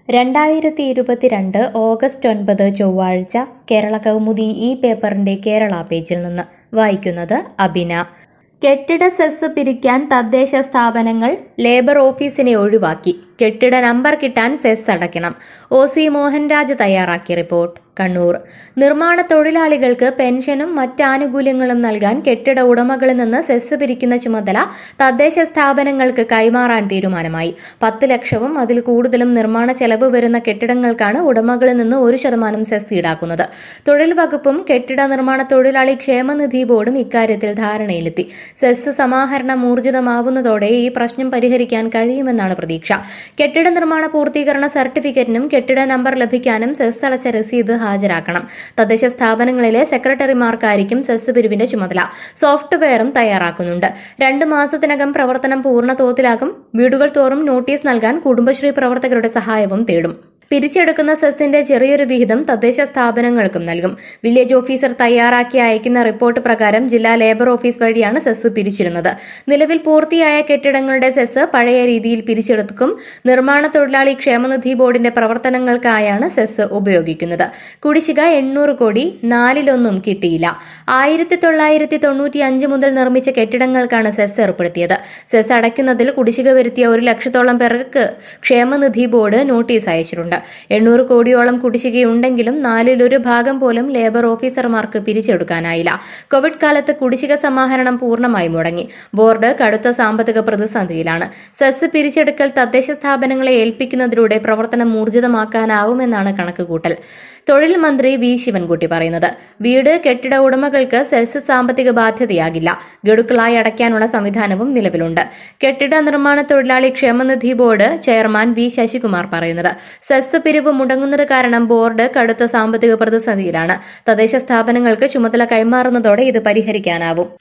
രണ്ടായിരത്തി ഇരുപത്തിരണ്ട് ഓഗസ്റ്റ് ഒൻപത് ചൊവ്വാഴ്ച കേരള കൗമുദി ഈ പേപ്പറിന്റെ കേരള പേജിൽ നിന്ന് വായിക്കുന്നത് അബിന കെട്ടിട സെസ് പിരിക്കാൻ തദ്ദേശ സ്ഥാപനങ്ങൾ ലേബർ ഓഫീസിനെ ഒഴിവാക്കി കെട്ടിട നമ്പർ കിട്ടാൻ സെസ് അടയ്ക്കണം ഒ സി മോഹൻരാജ് തയ്യാറാക്കിയ റിപ്പോർട്ട് കണ്ണൂർ നിർമ്മാണ തൊഴിലാളികൾക്ക് പെൻഷനും മറ്റ് ആനുകൂല്യങ്ങളും നൽകാൻ കെട്ടിട ഉടമകളിൽ നിന്ന് സെസ് പിരിക്കുന്ന ചുമതല തദ്ദേശ സ്ഥാപനങ്ങൾക്ക് കൈമാറാൻ തീരുമാനമായി പത്ത് ലക്ഷവും അതിൽ കൂടുതലും നിർമ്മാണ ചെലവ് വരുന്ന കെട്ടിടങ്ങൾക്കാണ് ഉടമകളിൽ നിന്ന് ഒരു ശതമാനം സെസ് ഈടാക്കുന്നത് തൊഴിൽ വകുപ്പും കെട്ടിട നിർമ്മാണ തൊഴിലാളി ക്ഷേമനിധി ബോർഡും ഇക്കാര്യത്തിൽ ധാരണയിലെത്തി സെസ് സമാഹരണം ഊർജിതമാവുന്നതോടെ ഈ പ്രശ്നം പരിഹരിക്കാൻ കഴിയുമെന്നാണ് പ്രതീക്ഷ കെട്ടിട നിർമ്മാണ പൂർത്തീകരണ സർട്ടിഫിക്കറ്റിനും കെട്ടിട നമ്പർ ലഭിക്കാനും സെസ് അടച്ച രസീത് ഹാജരാക്കണം തദ്ദേശ സ്ഥാപനങ്ങളിലെ സെക്രട്ടറിമാർക്കായിരിക്കും സെസ് പിരിവിന്റെ ചുമതല സോഫ്റ്റ്വെയറും തയ്യാറാക്കുന്നുണ്ട് രണ്ട് മാസത്തിനകം പ്രവർത്തനം പൂർണ്ണ തോതിലാകും വീടുകൾ തോറും നോട്ടീസ് നൽകാൻ കുടുംബശ്രീ പ്രവർത്തകരുടെ സഹായവും തേടും പിരിച്ചെടുക്കുന്ന സെസ്സിന്റെ ചെറിയൊരു വിഹിതം തദ്ദേശ സ്ഥാപനങ്ങൾക്കും നൽകും വില്ലേജ് ഓഫീസർ തയ്യാറാക്കി അയക്കുന്ന റിപ്പോർട്ട് പ്രകാരം ജില്ലാ ലേബർ ഓഫീസ് വഴിയാണ് സെസ് പിരിച്ചിരുന്നത് നിലവിൽ പൂർത്തിയായ കെട്ടിടങ്ങളുടെ സെസ് പഴയ രീതിയിൽ പിരിച്ചെടുക്കും നിർമ്മാണ തൊഴിലാളി ക്ഷേമനിധി ബോർഡിന്റെ പ്രവർത്തനങ്ങൾക്കായാണ് സെസ് ഉപയോഗിക്കുന്നത് കുടിശ്ശിക എണ്ണൂറ് കോടി നാലിലൊന്നും കിട്ടിയില്ല ആയിരത്തി തൊള്ളായിരത്തി തൊണ്ണൂറ്റി അഞ്ച് മുതൽ നിർമ്മിച്ച കെട്ടിടങ്ങൾക്കാണ് സെസ് ഏർപ്പെടുത്തിയത് സെസ് അടയ്ക്കുന്നതിൽ കുടിശ്ശിക വരുത്തിയ ഒരു ലക്ഷത്തോളം പേർക്ക് ക്ഷേമനിധി ബോർഡ് നോട്ടീസ് അയച്ചിട്ടുണ്ട് എണ്ണൂറ് കോടിയോളം കുടിശ്ശികയുണ്ടെങ്കിലും നാലിലൊരു ഭാഗം പോലും ലേബർ ഓഫീസർമാർക്ക് പിരിച്ചെടുക്കാനായില്ല കോവിഡ് കാലത്ത് കുടിശ്ശിക സമാഹരണം പൂർണ്ണമായി മുടങ്ങി ബോർഡ് കടുത്ത സാമ്പത്തിക പ്രതിസന്ധിയിലാണ് സെസ് പിരിച്ചെടുക്കൽ തദ്ദേശ സ്ഥാപനങ്ങളെ ഏൽപ്പിക്കുന്നതിലൂടെ പ്രവർത്തനം ഊർജിതമാക്കാനാവുമെന്നാണ് കണക്കുകൂട്ടൽ തൊഴിൽ മന്ത്രി വി ശിവൻകുട്ടി പറയുന്നത് വീട് കെട്ടിട ഉടമകൾക്ക് സെസ് സാമ്പത്തിക ബാധ്യതയാകില്ല ഗഡുക്കളായി അടയ്ക്കാനുള്ള സംവിധാനവും നിലവിലുണ്ട് കെട്ടിട നിർമ്മാണ തൊഴിലാളി ക്ഷേമനിധി ബോർഡ് ചെയർമാൻ വി ശശികുമാർ പറയുന്നത് സെസ് പിരിവ് മുടങ്ങുന്നത് കാരണം ബോർഡ് കടുത്ത സാമ്പത്തിക പ്രതിസന്ധിയിലാണ് തദ്ദേശ സ്ഥാപനങ്ങൾക്ക് ചുമതല കൈമാറുന്നതോടെ ഇത് പരിഹരിക്കാനാവും